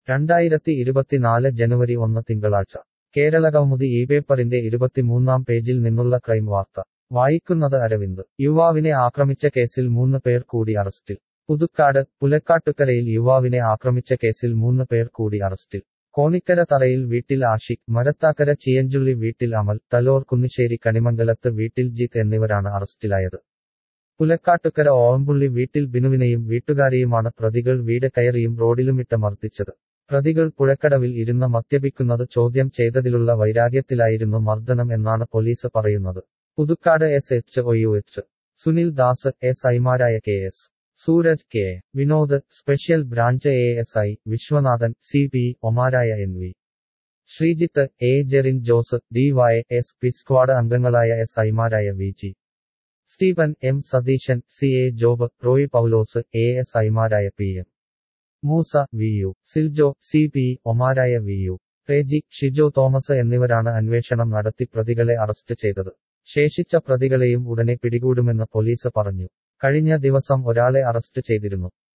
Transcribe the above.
രണ്ടായിരത്തി ഇരുപത്തിനാല് ജനുവരി ഒന്ന് തിങ്കളാഴ്ച കേരളകൗമുദി ഈ പേപ്പറിന്റെ ഇരുപത്തിമൂന്നാം പേജിൽ നിന്നുള്ള ക്രൈം വാർത്ത വായിക്കുന്നത് അരവിന്ദ് യുവാവിനെ ആക്രമിച്ച കേസിൽ മൂന്ന് പേർ കൂടി അറസ്റ്റിൽ പുതുക്കാട് പുലക്കാട്ടുകരയിൽ യുവാവിനെ ആക്രമിച്ച കേസിൽ മൂന്ന് പേർ കൂടി അറസ്റ്റിൽ കോണിക്കര തറയിൽ വീട്ടിൽ ആഷിഖ് മരത്താക്കര ചിയഞ്ചുള്ളി വീട്ടിൽ അമൽ തലോർ കുന്നിശ്ശേരി കണിമംഗലത്ത് വീട്ടിൽ ജിത്ത് എന്നിവരാണ് അറസ്റ്റിലായത് പുലക്കാട്ടുകര ഓമ്പുള്ളി വീട്ടിൽ ബിനുവിനെയും വീട്ടുകാരെയുമാണ് പ്രതികൾ വീട് കയറിയും റോഡിലുമിട്ട് മർദ്ദിച്ചത് പ്രതികൾ പുഴക്കടവിൽ ഇരുന്ന് മദ്യപിക്കുന്നത് ചോദ്യം ചെയ്തതിലുള്ള വൈരാഗ്യത്തിലായിരുന്നു മർദ്ദനം എന്നാണ് പോലീസ് പറയുന്നത് Puthukkad S H O U H Sunil Das S ഐമാരായ K S Sooraj K Vinod special branch A S I Viswanathan C P ഒമാരായ N V Sreejith A Jerin Jose D Y S P squad അംഗങ്ങളായ എസ് ഐമാരായ V G Stephen M Satheesan C A Job Roy Paulose A S ഐമാരായ P M Moosa V U Siljo C P ഒമാരായ V U Reji Shijo Thomas എന്നിവരാണ് അന്വേഷണം നടത്തി പ്രതികളെ arrest ചെയ്തത് ശേഷിച്ച പ്രതികളെയും ഉടനെ പിടികൂടുമെന്ന് പോലീസ് പറഞ്ഞു കഴിഞ്ഞ ദിവസം ഒരാളെ അറസ്റ്റ് ചെയ്തിരുന്നു